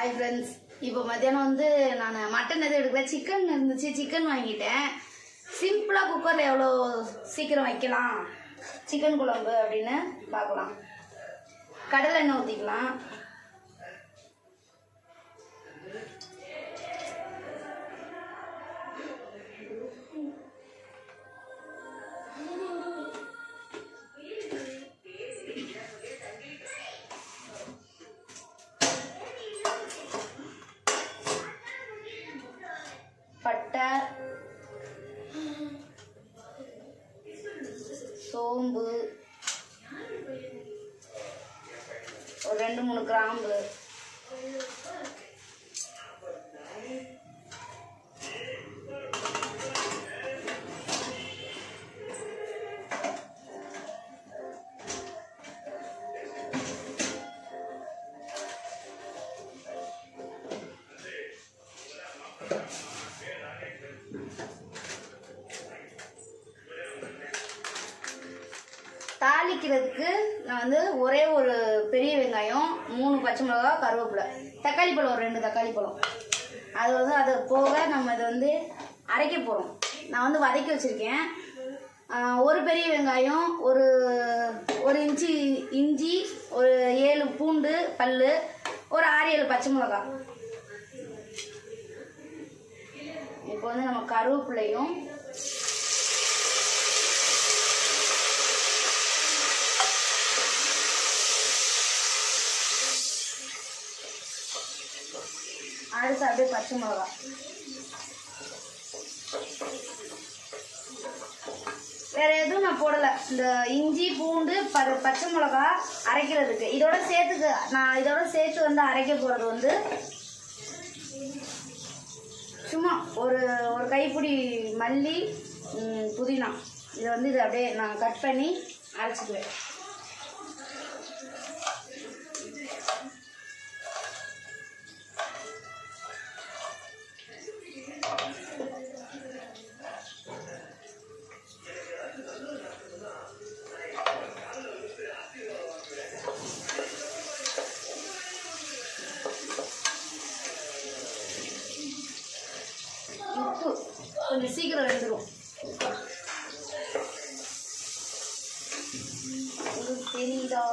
hi friends இப்போ மத்தியானம் வந்து நான் மட்டன் எதுவும் எடுக்கல சிக்கன் இருந்துச்சு சிக்கன் வாங்கிட்டேன் சிம்பிளாக குக்கரில் எவ்வளோ சீக்கிரம் வைக்கலாம் சிக்கன் குழம்பு அப்படின்னு பார்க்கலாம் கடலை எண்ணெய் ஊற்றிக்கலாம் பட்டை சோம்பு ஒரு ரெண்டு மூணு கிராம்பு தாளிக்கிறதுக்கு நான் வந்து ஒரே ஒரு பெரிய வெங்காயம் மூணு பச்சை மிளகா கருவேப்பிலை தக்காளி பழம் ஒரு ரெண்டு தக்காளி பழம் அது வந்து அது போக நம்ம இதை வந்து அரைக்க போகிறோம் நான் வந்து வதக்கி வச்சுருக்கேன் ஒரு பெரிய வெங்காயம் ஒரு ஒரு இன்ச்சி இஞ்சி ஒரு ஏழு பூண்டு பல் ஒரு ஆறு ஏழு பச்சை மிளகா இப்போ வந்து நம்ம கருவேப்பிலையும் அடுத்து அப்படியே பச்சை மிளகா வேற எதுவும் நான் போடல இந்த இஞ்சி பூண்டு ப பச்சை மிளகா அரைக்கிறதுக்கு இதோட சேர்த்துக்கு நான் இதோட சேர்த்து வந்து அரைக்க போறது வந்து சும்மா ஒரு ஒரு கைப்பிடி மல்லி ம், புதினா இதை வந்து இதை அப்படியே நான் கட் பண்ணி அரைச்சிக்குவேன் உப்பு கொஞ்சம் சீக்கிரம் வெந்துடும் உங்களுக்கு தெரியுதா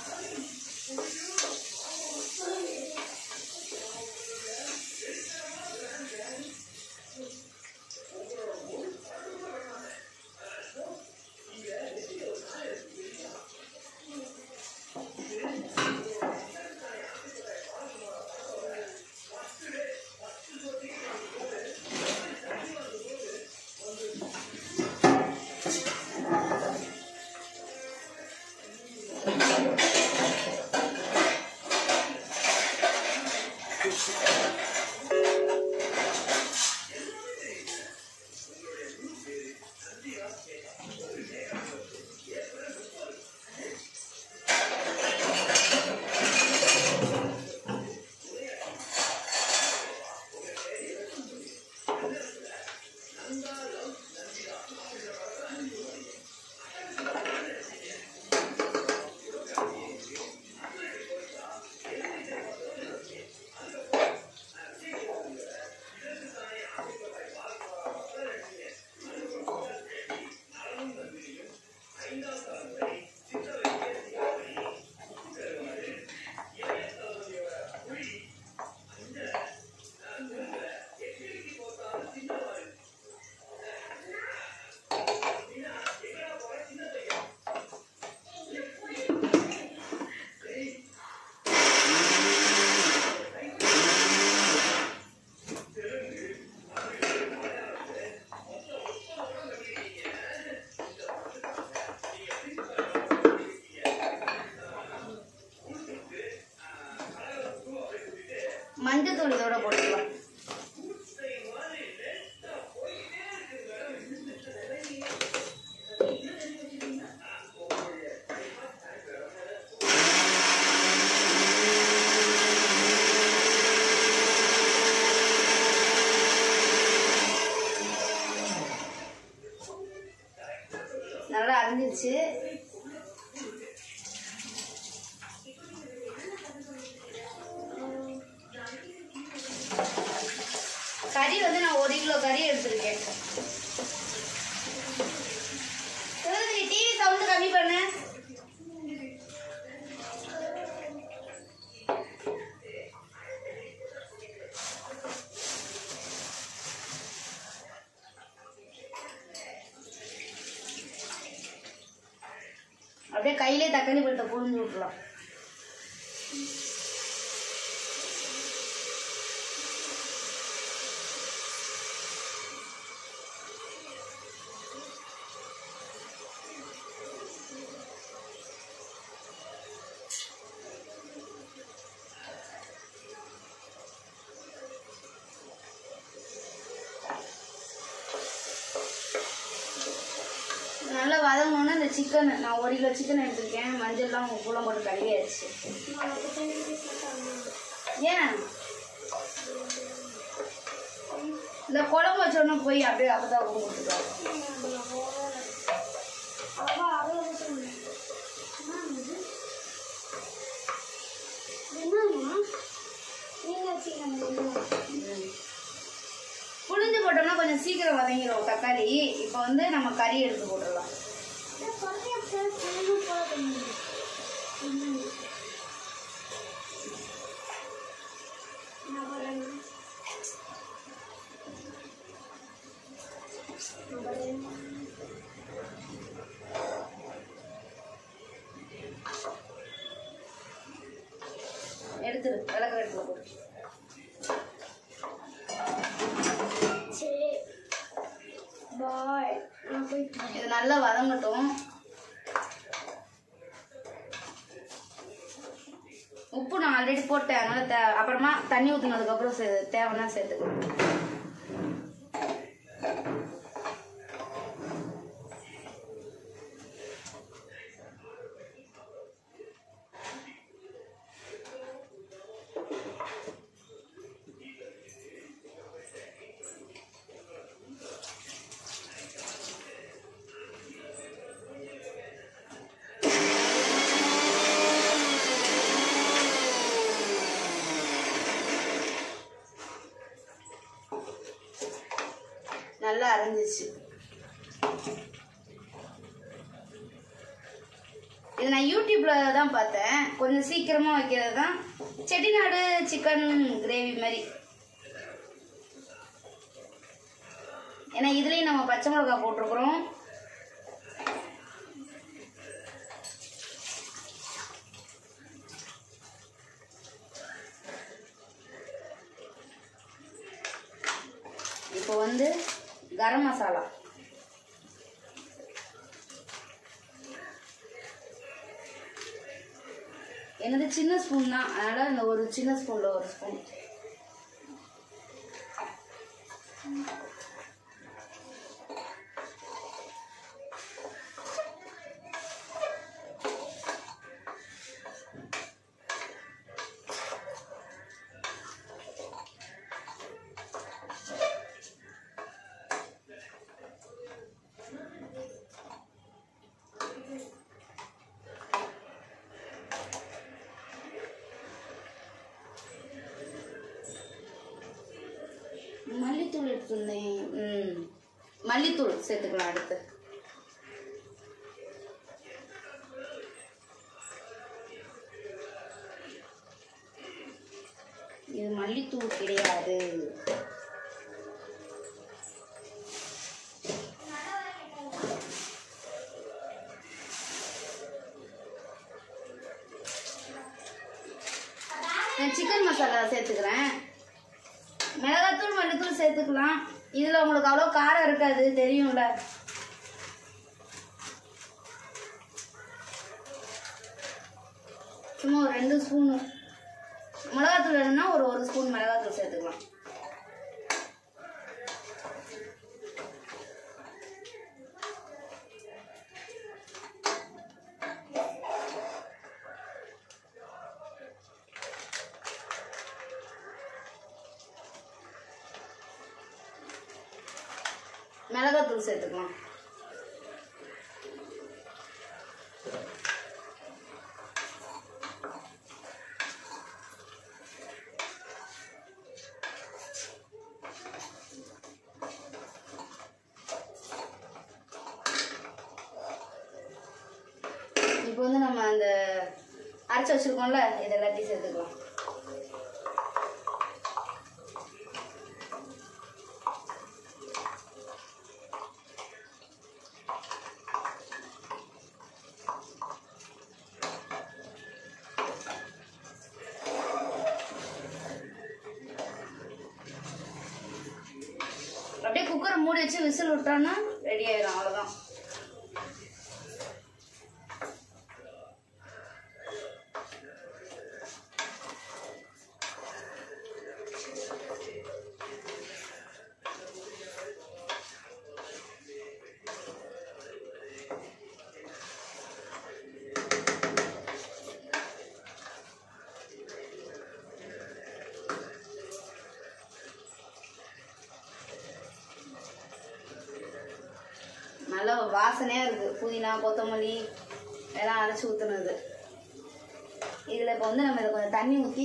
மஞ்சத்தூள் இதோட போட்டுக்கலாம் நல்லா அரைஞ்சிருச்சு கறி வந்து நான் ஒரு கிலோ கறி எடுத்திருக்கேன் டிவி சவுண்ட் கம்மி பண்ணு அப்படியே கையிலே தக்காளி பழத்தை புழிஞ்சு விட்டுலாம் நல்லா வதங்கணும்னா இந்த சிக்கன் நான் ஒரு கிலோ சிக்கன் எடுத்திருக்கேன் மஞ்சள்லாம் உப்புலாம் போட்டு கழுவியாச்சு ஏன் இந்த குழம்பு வச்சோடனே போய் அப்படியே அப்பதான் கொண்டு கொடுத்துருவாங்க புளிஞ்சு போட்டோம்னா கொஞ்சம் சீக்கிரம் வதங்கிடும் தக்காளி இப்போ வந்து நம்ம கறி எடுத்து போட்டுடலாம் எடுத்துரு விளக்கு எடுத்துல போட்டு இது நல்லா வதங்கட்டும் உப்பு நான் ஆல்ரெடி போட்டேன் அதனால தே அப்புறமா தண்ணி ஊற்றுனதுக்கப்புறம் சே தேவைன்னா சேர்த்துக்கணும் நல்லா அரைஞ்சிச்சு இது நான் யூடியூப்ல தான் பார்த்தேன் கொஞ்சம் சீக்கிரமா வைக்கிறது தான் செட்டிநாடு சிக்கன் கிரேவி மாதிரி ஏன்னா இதுலயும் நம்ம பச்சை மிளகாய் போட்டிருக்கிறோம் இப்போ வந்து கரம் மசாலா என்னது சின்ன ஸ்பூன் தான் அதனால இந்த ஒரு சின்ன ஸ்பூன்ல ஒரு ஸ்பூன் மல்லித்தூள் எடுத்துருந்தேன் ம் மல்லித்தூள் சேர்த்துக்கலாம் அடுத்து இது மல்லித்தூள் கிடையாது நான் சிக்கன் மசாலா சேர்த்துக்கிறேன் மிளகாத்தூள் மல்லித்தூள் சேர்த்துக்கலாம் இதில் உங்களுக்கு அவ்வளோ காரம் இருக்காது தெரியும்ல சும்மா ஒரு ரெண்டு ஸ்பூனு மிளகாத்தூள் வேணும்னா ஒரு ஒரு ஸ்பூன் மிளகாத்தூள் சேர்த்துக்கலாம் மிளகாத்தூள் சேர்த்துக்கலாம் அந்த அரைச்சி வச்சிருக்கோம்ல இது எல்லாத்தையும் சேர்த்துக்கலாம் அப்படியே குக்கரை மூடி வச்சு விசில் விட்டோன்னா ரெடி ஆயிடும் அவ்வளோதான் நல்ல வாசனையாக இருக்குது புதினா கொத்தமல்லி எல்லாம் அரைச்சி ஊற்றுனது இதில் இப்போ வந்து நம்ம இதை கொஞ்சம் தண்ணி ஊற்றி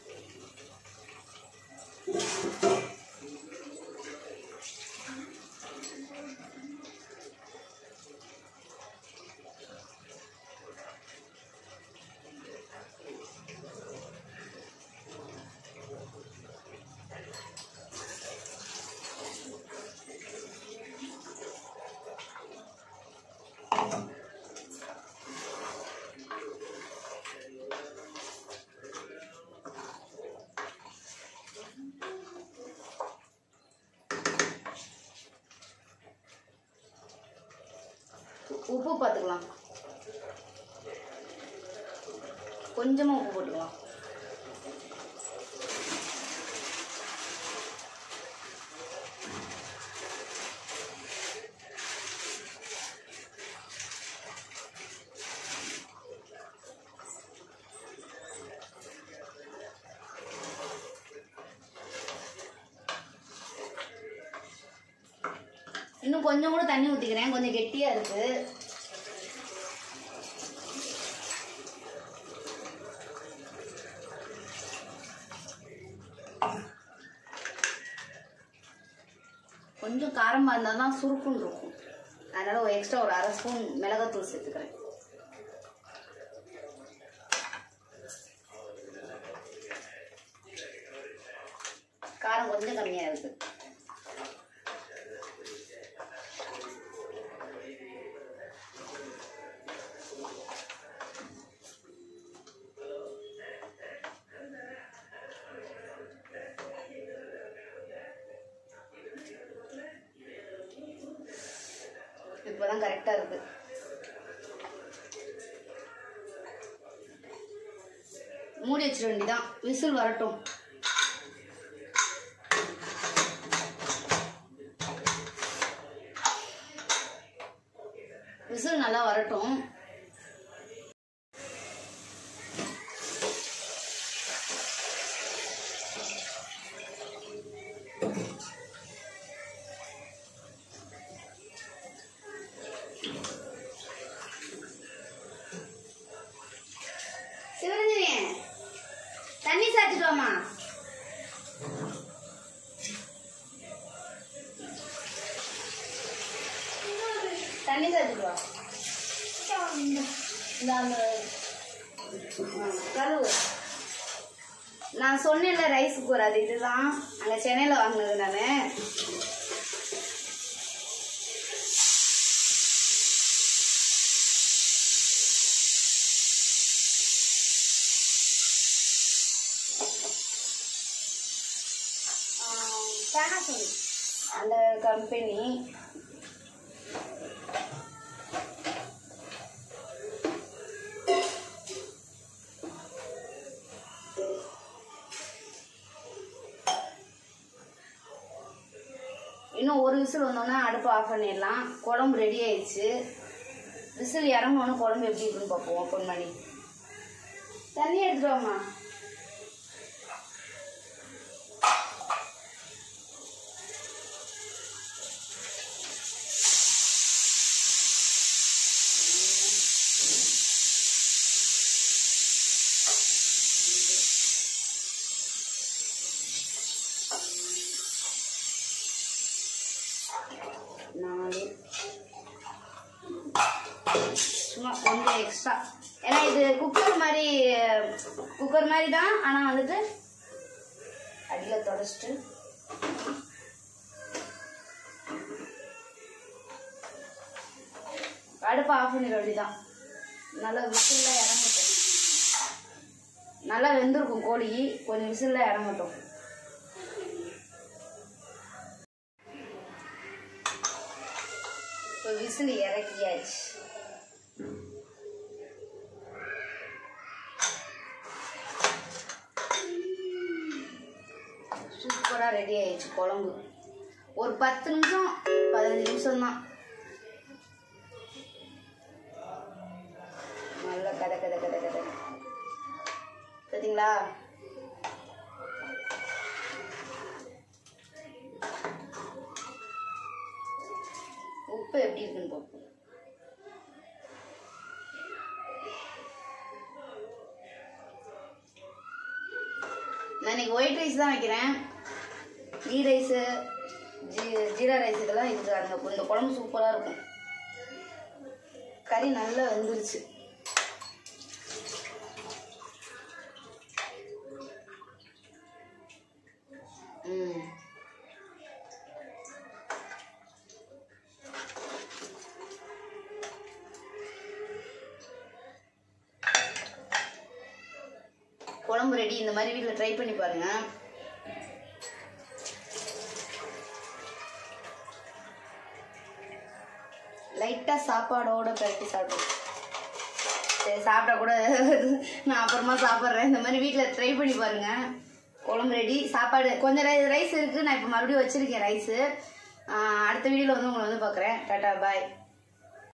உப்பு பார்த்துக்கலாம் கொஞ்சமாக உப்பு போட்டுக்கலாம் இன்னும் கொஞ்சம் கூட தண்ணி ஊற்றிக்கிறேன் கொஞ்சம் கெட்டியாக இருக்குது கொஞ்சம் காரமாக இருந்தால் தான் சுருக்குன்னு இருக்கும் அதனால் ஒரு எக்ஸ்ட்ரா ஒரு அரை ஸ்பூன் மிளகாத்தூள் சேர்த்துக்கிறேன் காரம் கொஞ்சம் கம்மியாக இருக்குது இப்போதான் கரெக்டாக இருக்கு மூடி வச்சிட வேண்டியதான் விசில் வரட்டும் விசில் நல்லா வரட்டும் சிவரஞ்சனி தண்ணி சாத்திட்டு வாமா தண்ணி சாத்திட்டு வா இந்த அந்த ஆ, கழுவு நான் சொன்னேன்ல ரைஸ் குக்கர் அது இதுதான் அங்கே சென்னையில் வாங்கினது நான் பேனாசோனிக் அந்த கம்பெனி இன்னும் ஒரு விசில் வந்தோன்னே அடுப்பு ஆஃப் பண்ணிடலாம் குழம்பு ரெடி ஆயிடுச்சு விசில் இறங்கணுன்னு குழம்பு எப்படி இருக்குன்னு பார்ப்போம் ஓப்பன் பண்ணி தண்ணி எடுத்துட்டு வாம்மா நாலு சும்மா கொஞ்சம் எக்ஸ்ட்ரா ஏன்னா இது குக்கர் மாதிரி குக்கர் மாதிரி தான் ஆனால் வந்துட்டு அடியில் தொடச்சிட்டு அடுப்பை ஆஃப் பண்ணிட வேண்டியதான் நல்லா விசிலில் இறங்கட்டும் நல்லா வெந்திருக்கும் கோழி கொஞ்சம் விசிலில் இறங்கட்டும் இப்போ விசில் இறக்கியாச்சு சூப்பராக ரெடி ஆயிடுச்சு குழம்பு ஒரு பத்து நிமிஷம் பதினஞ்சு நிமிஷம் தான் நல்லா கதை கதை கதை கதை பார்த்தீங்களா உப்பு எப்படி இருக்குன்னு பார்ப்போம் நான் இன்னைக்கு ஒயிட் ரைஸ் தான் வைக்கிறேன் கீ ரைஸு ஜீ ஜீரா ரைஸ் இதெல்லாம் இருக்காதுங்க இந்த குழம்பு சூப்பராக இருக்கும் கறி நல்லா வெந்துருச்சு ம் குழம்பு ரெடி இந்த மாதிரி வீட்டில் ட்ரை பண்ணி பாருங்க லைட்டாக சாப்பாடோட கட்டி சாப்பிடுவோம் சரி சாப்பிட்டா கூட நான் அப்புறமா சாப்பிட்றேன் இந்த மாதிரி வீட்டில் ட்ரை பண்ணி பாருங்க குழம்பு ரெடி சாப்பாடு கொஞ்சம் ரைஸ் இருக்குது நான் இப்போ மறுபடியும் வச்சுருக்கேன் ரைஸு அடுத்த வீடியோவில் வந்து உங்களை வந்து பார்க்குறேன் டாட்டா பாய்